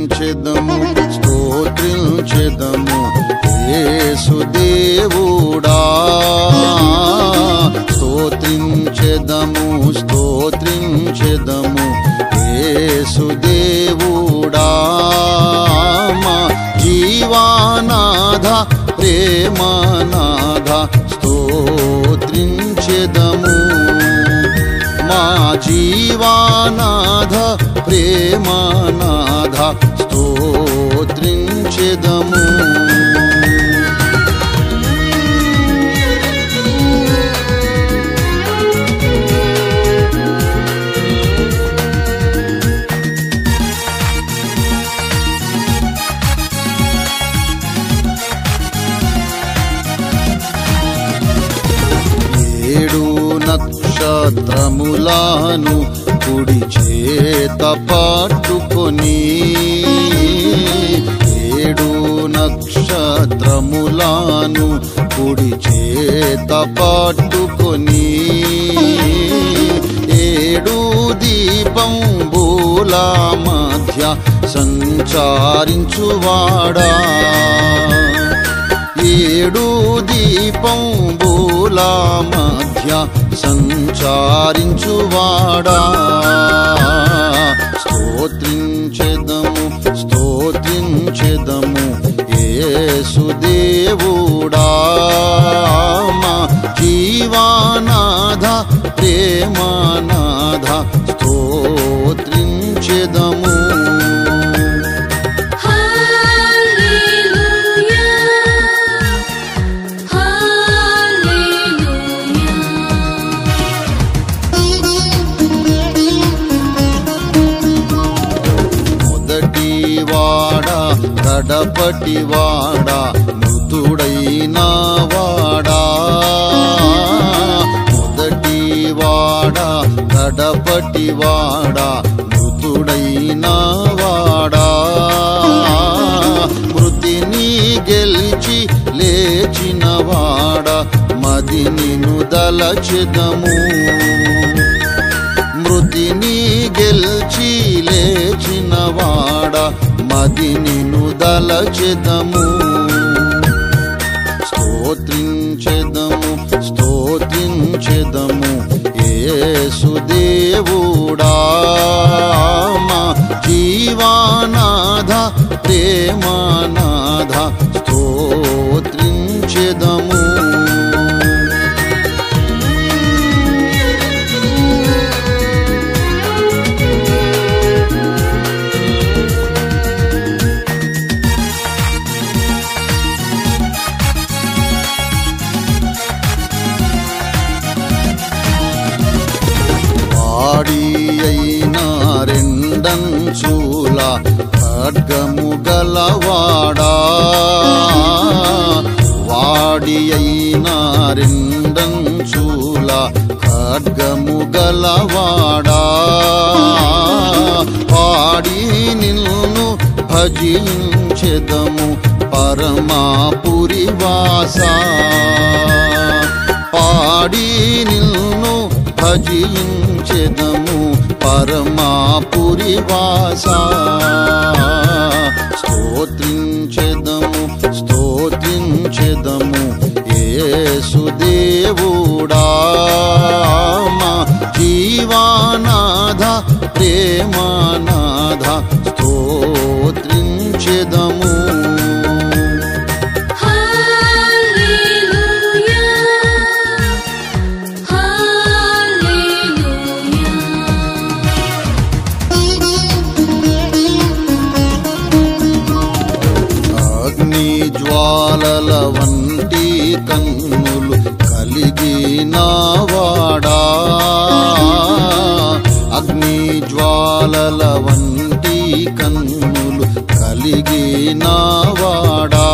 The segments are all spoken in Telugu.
స్తోత్రించెదము స్తోత్రించెదము యేసుదేవుడా స్తోత్రించెదము స్తోత్రించెదము యేసుదేవుడా మా జీవానాథ ప్రేమానాథ స్తోత్రించెదము మా జీవానాథ ప్రేమానాథ స్తోత్రించెదము ఏడు నక్షత్రములను కుడి చేత పట్టుకొని ఏడు నక్షత్రములను కుడి చేత పట్టుకొని ఏడు దీపం బూల మధ్య సంచారించువాడా ఏడు దీపం బూల మధ్య సంచారించువాడా స్తోత్రించెదము స్తోత్రించెదము యేసుదేవుడా మా జీవానాథ ప్రేమానాథ స్తోత్రించెదము హల్లెలూయా మొదటి వాడ కడపటి వాడ మృతుడైన వాడా మొదటి వాడ కడపటి వాడ మృతుడైన వాడా మృతిని గెలిచి లేచిన వాడ మది నిను దలచెదము మృతిని గెల్చి లేచిన వాడ మది నిను దలచెదము స్తోత్రించెదము స్తోత్రించెదము యేసుదేవుడా మా జీవానాథ ప్రేమానాథ స్తోత్రించెదము వాడి అయిన రెండంచుల ఖడ్గము గలవాడా వాడి అయిన రెండంచుల ఖడ్గము గలవాడా పాడి నిన్ను భజించెదము పరమాపురి వాసా పాడి నిన్ను భజించెదము పరమాపురి వాసా స్తోత్రించెదము స్తోత్రించెదము యేసుదేవుడా మా జీవానాథ ప్రేమానాథ స్తోత్రించెదము హల్లెలూయా అగ్ని జ్వాలల వంటి కన్నులు కలిగిన వాడా అగ్ని జ్వాలల వంటి కన్నులు కలిగిన వాడా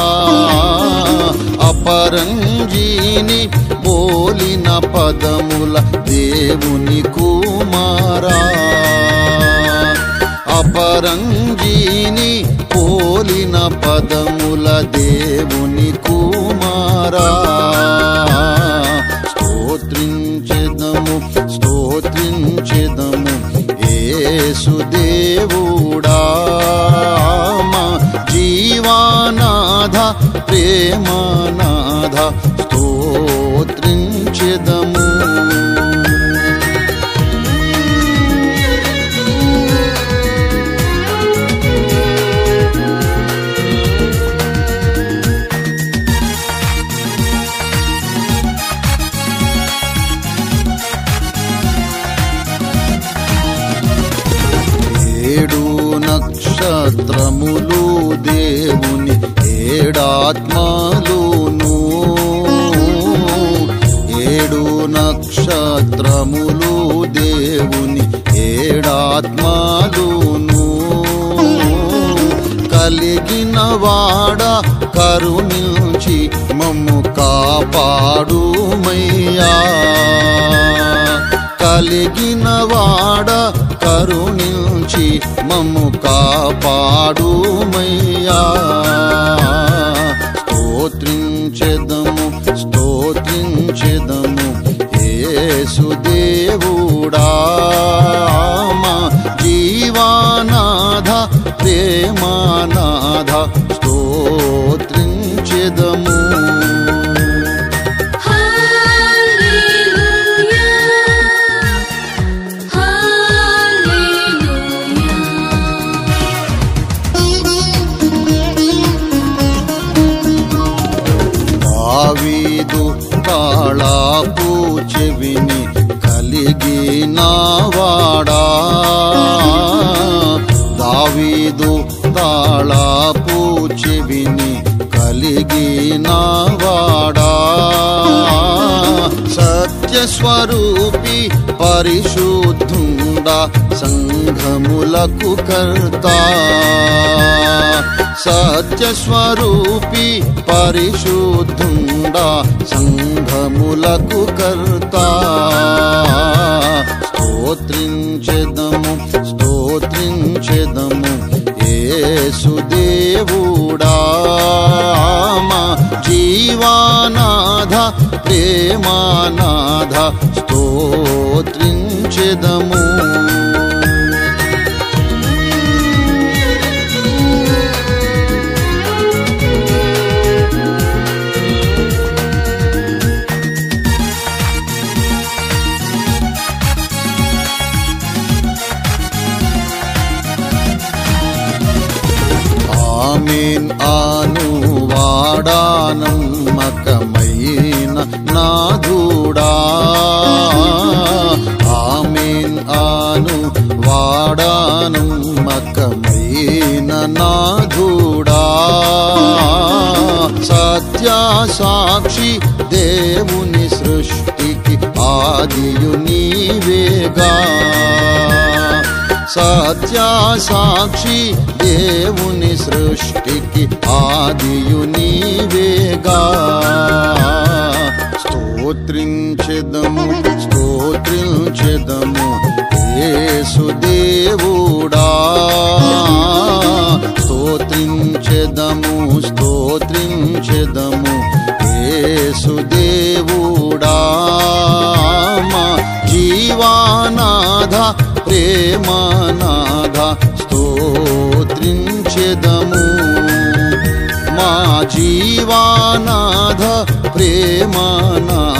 అపరంజీని పోలిన పదముల దేవుని కుమారా అపరంజీని పోలిన పదముల దేవుని కుమారా స్తోత్రించెదము స్తోత్రించెదము యేసుదేవుడా నక్షత్రములు దేవుని ఏడాత్మలును ఏడు నక్షత్రములు దేవుని ఏడాత్మలును కలిగిన వాడ కరుణించి మమ్ము కాపాడుమయ్యా కలిగిన వాడ కరుణించి మమ్ము కాపాడుమయ్యా స్తోత్రించెదము స్తోత్రించెదము యేసుదేవుడా మా జీవానాథ ప్రేమానాథ స్తోత్రించెదము హల్లెలూయా దావీదు తాళాపు చెవిని కలిగిన వాడా దావీదు తాళాపు చెవిని కలిగిన వాడా సత్యస్వరూపి పరిశుద్ధుండా సంఘములకు కర్తా సత్యస్వరూపి పరిశుద్ధుండా సంఘములకు కర్తా స్తోత్రించెదము స్తోత్రించెదము యేసుదేవుడా మా జీవానాథ ప్రేమానాథ స్తోత్రించెదము ఆమెన్ ఆను వాడానమ్మకమైన నాదుడా ఆమెన్ ఆను వాడానమ్మకమైన నాదుడా సత్య సాక్షి దేవుని సృష్టికి ఆదియు నీవేగా సత్య సాక్షి దేవుని సృష్టికి ఆదియు నీవేగా స్తోత్రించెదము స్తోత్రించెదము యేసుదేవుడా స్తోత్రించెదము స్తోత్రించెదము యేసుదేవుడా మా జీవానాథ ప్రేమానాథ స్తోత్రించెదము మా జీవానాథ ప్రేమానాథ